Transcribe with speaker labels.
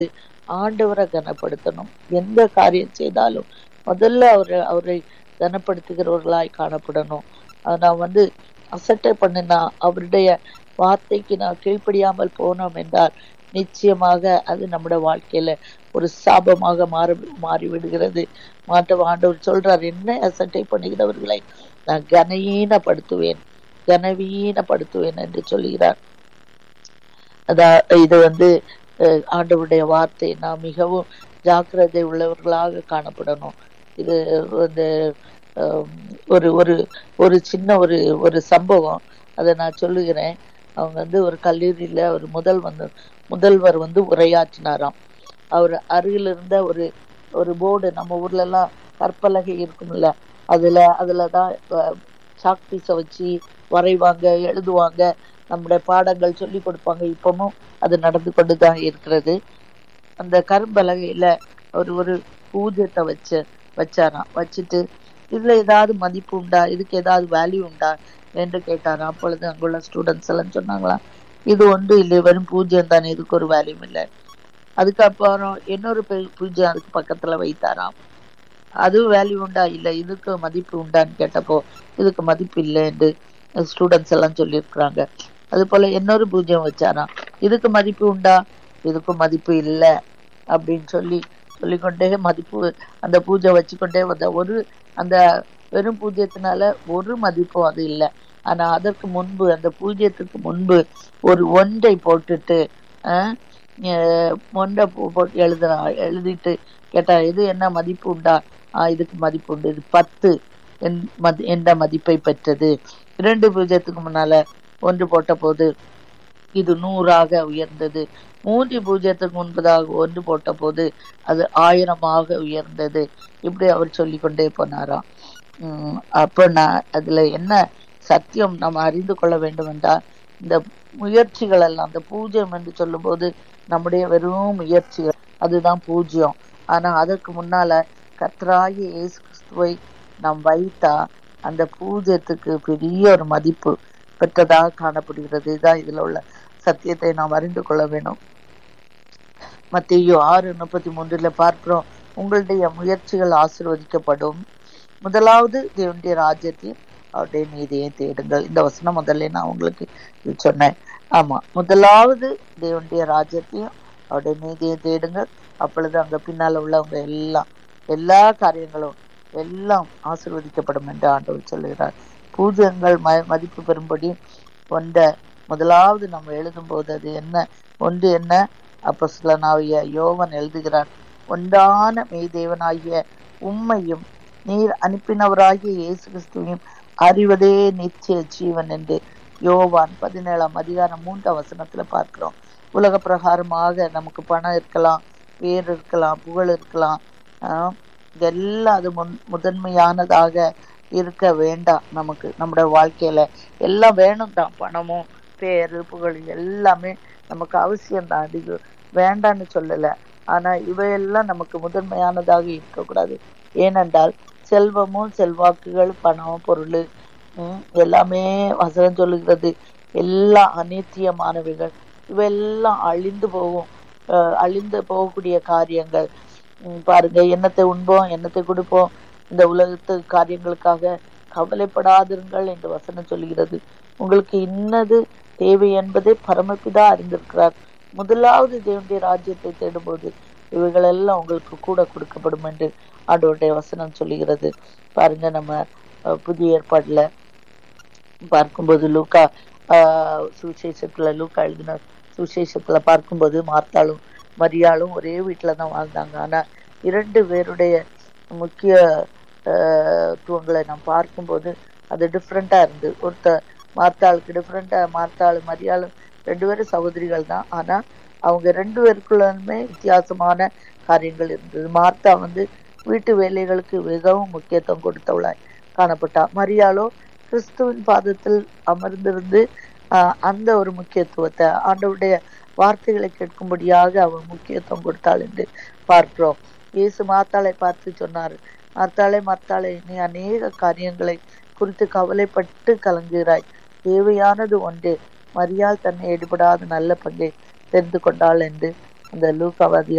Speaker 1: ஆண்டவரை கனப்படுத்தணும் எந்த காரியம் செய்தாலும் முதல்ல அவரை அவரை கனப்படுத்துகிறவர்களாய் காணப்படணும் அது நான் வந்து அசட்டை பண்ணினா அவருடைய வார்த்தைக்கு நான் கீழ்ப்படியாமல் போனோம் என்றால் நிச்சயமாக அது நம்முடைய வாழ்க்கையில ஒரு சாபமாக மாறி மாறிவிடுகிறது மாற்ற ஆண்டவர் சொல்றார் என்ன அசட்டை பண்ணுகிறவர்களை நான் கனவீனப்படுத்துவேன் கனவீனப்படுத்துவேன் என்று சொல்கிறார் அதான் இது வந்து அஹ், ஆண்டவருடைய வார்த்தை நாம் மிகவும் ஜாக்கிரதை உள்ளவர்களாக காணப்படணும் இது வந்து அஹ், ஒரு ஒரு ஒரு சின்ன ஒரு ஒரு சம்பவம் அதை நான் சொல்லுகிறேன் அவங்க வந்து ஒரு கல்லூரியில ஒரு முதல் வந்து முதல்வர் வந்து உரையாற்றினாராம் அவர் அருகில் இருந்த ஒரு ஒரு போர்டு நம்ம ஊர்ல எல்லாம் கற்பலகை இருக்கும்ல அதுல அதுல தான் சாக் பீஸை வச்சு வரைவாங்க எழுதுவாங்க நம்முடைய பாடங்கள் சொல்லி கொடுப்பாங்க இப்பவும் அது நடந்து கொண்டு தான் இருக்கிறது அந்த கரும்பலகையில ஒரு ஒரு பூஜ்யத்தை வச்சு வச்சாராம் வச்சுட்டு இதுல ஏதாவது மதிப்பு உண்டா இதுக்கு ஏதாவது வேல்யூ உண்டா என்று கேட்டாராம் அப்பொழுது அங்குள்ள ஸ்டூடெண்ட்ஸ் எல்லாம் சொன்னாங்களாம் இது ஒன்று இல்லை வெறும் பூஜ்யம் தானே இதுக்கு ஒரு வேல்யூ இல்லை அதுக்கப்புறம் இன்னொரு பெ- பூஜ்யம் அதுக்கு பக்கத்துல வைத்தாராம் அது வேல்யூ உண்டா இல்ல இதுக்கு மதிப்பு உண்டான்னு கேட்டப்போ இதுக்கு மதிப்பு இல்லை என்று ஸ்டூடெண்ட்ஸ் எல்லாம் சொல்லியிருக்கிறாங்க அது போல இன்னொரு பூஜ்யம் வச்சாராம் இதுக்கு மதிப்பு உண்டா இதுக்கு மதிப்பு இல்லை அப்படின்னு சொல்லி சொல்லிக்கொண்டே மதிப்பு அந்த பூஜை வச்சுக்கொண்டே வந்த ஒரு அந்த வெறும் பூஜ்யத்தினால ஒரு மதிப்பும் அது இல்லை ஆனா அதற்கு முன்பு அந்த பூஜ்யத்துக்கு முன்பு ஒரு ஒன்றை போட்டுட்டு ஆஹ், அஹ், ஒன்றை போ- போட்டு எழுதுறா எழுதிட்டு கேட்டா இது என்ன மதிப்பு உண்டா ஆஹ் இதுக்கு மதிப்பு உண்டு இது பத்து என் மதி என்ற மதிப்பை பெற்றது இரண்டு பூஜ்யத்துக்கு முன்னால ஒன்று போட்ட போது இது நூறாக உயர்ந்தது மூன்று பூஜ்யத்துக்கு முன்பதாக ஒன்று போட்ட போது அது ஆயிரமாக உயர்ந்தது இப்படி அவர் சொல்லிக்கொண்டே போனாராம் உம் அப்ப நான் அதுல என்ன சத்தியம் நாம் அறிந்து கொள்ள வேண்டும் என்றால் இந்த முயற்சிகள் எல்லாம் அந்த பூஜ்யம் என்று சொல்லும்போது நம்முடைய வெறும் முயற்சிகள் அதுதான் பூஜ்யம் ஆனா அதற்கு முன்னால கர்த்தராகிய இயேசு கிறிஸ்துவை நாம் வைத்தா அந்த பூஜ்யத்துக்கு பெரிய ஒரு மதிப்பு பெற்றதாக காணப்படுகிறது இதுதான் இதுல உள்ள சத்தியத்தை நாம் அறிந்து கொள்ள வேண்டும் மத்தேயு ஆறு முப்பத்தி மூன்றுல பார்க்கிறோம் உங்களுடைய முயற்சிகள் ஆசீர்வதிக்கப்படும் முதலாவது தேவனுடைய ராஜ்யத்தையும் அவருடைய நீதியை தேடுங்கள் இந்த வசனம் முதல்ல நான் உங்களுக்கு இது சொன்னேன் ஆமா முதலாவது தேவனுடைய ராஜ்யத்தையும் அவருடைய நீதியை தேடுங்கள் அப்பொழுது அங்க பின்னால உள்ளவங்க எல்லாம் எல்லா காரியங்களும் எல்லாம் ஆசீர்வதிக்கப்படும் என்று ஆண்டவர் சொல்லுகிறார் பூஜ்யங்கள் ம மதிப்பு பெறும்படி கொண்ட முதலாவது நம்ம எழுதும்போது அது என்ன ஒன்று என்ன அப்போஸ்தலனாகிய யோவன் எழுதுகிறார் ஒன்றான மெய் தேவனாகிய உம்மையும் நீர் அனுப்பினவராகிய இயேசு கிறிஸ்துவையும் அறிவதே நிச்சய ஜீவன் என்று யோவான் பதினேழாம் அதிகாரம் மூன்றாம் வசனத்துல பார்க்கிறோம் உலக பிரகாரமாக நமக்கு பணம் இருக்கலாம் பேர் இருக்கலாம் புகழ் இருக்கலாம் ஆஹ் இதெல்லாம் அது முன் முதன்மையானதாக இருக்க வேண்டாம் நமக்கு நம்முடைய வாழ்க்கையில எல்லாம் வேணும் தான் பணமும் பேரு புகழ் எல்லாமே நமக்கு அவசியம்தான் அது வேண்டான்னு சொல்லல ஆனா இவையெல்லாம் நமக்கு முதன்மையானதாக இருக்கக்கூடாது ஏனென்றால் செல்வமும் செல்வாக்குகள் பணம் பொருள் உம், எல்லாமே வசனம் சொல்லுகிறது எல்லாம் அநித்தியமானவைகள் இவையெல்லாம் அழிந்து போகும் அஹ், அழிந்து போகக்கூடிய காரியங்கள் உம், பாருங்க எண்ணத்தை உண்போம் எண்ணத்தை கொடுப்போம் இந்த உலகத்து காரியங்களுக்காக கவலைப்படாதிருங்கள் என்று வசனம் சொல்கிறது உங்களுக்கு இன்னது தேவை என்பதை பரமபிதா அறிந்திருக்கிறார் முதலாவது தேவனுடைய ராஜ்யத்தை தேடும்போது இவைகள் எல்லாம் உங்களுக்கு கூட கொடுக்கப்படும் என்று ஆண்டவருடைய வசனம் சொல்லுகிறது பாருங்க நம்ம அஹ், புதிய ஏற்பாடுல பார்க்கும்போது லூக்கா ஆஹ், சுவிசேஷத்துல லூக்கா எழுதின சுவிசேஷத்துல பார்க்கும்போது மார்த்தாளும் மரியாளும் ஒரே வீட்டுல தான் வாழ்ந்தாங்க ஆனா இரண்டு பேருடைய முக்கிய ஆஹ், துவங்களை நாம் பார்க்கும்போது அது டிஃப்ரெண்டா இருந்து ஒருத்த மார்த்தாளுக்கு டிஃப்ரெண்டா மார்த்தாள் மரியாளும் ரெண்டு பேரும் சகோதரிகள் தான் ஆனா அவங்க ரெண்டு பேருக்குள்ளுமே வித்தியாசமான காரியங்கள் இருந்தது மார்த்தா வந்து வீட்டு வேலைகளுக்கு மிகவும் முக்கியத்துவம் கொடுத்தவளாய் காணப்பட்டா மரியாளோ கிறிஸ்துவின் பாதத்தில் அமர்ந்திருந்து ஆஹ், அந்த ஒரு முக்கியத்துவத்தை ஆண்டவருடைய வார்த்தைகளை கேட்கும்படியாக அவள் முக்கியத்துவம் கொடுத்தாள் என்று பார்க்கிறோம் இயேசு மாத்தாளை பார்த்து சொன்னார் மார்த்தாளே மார்த்தாளே நீ அநேக காரியங்களை குறித்து கவலைப்பட்டு கலங்குகிறாய் தேவையானது ஒன்று மரியாள் தன்னை எடுபடாத நல்ல பங்கை தெரிந்து கொண்டாள் என்று அந்த லூக்காவாதி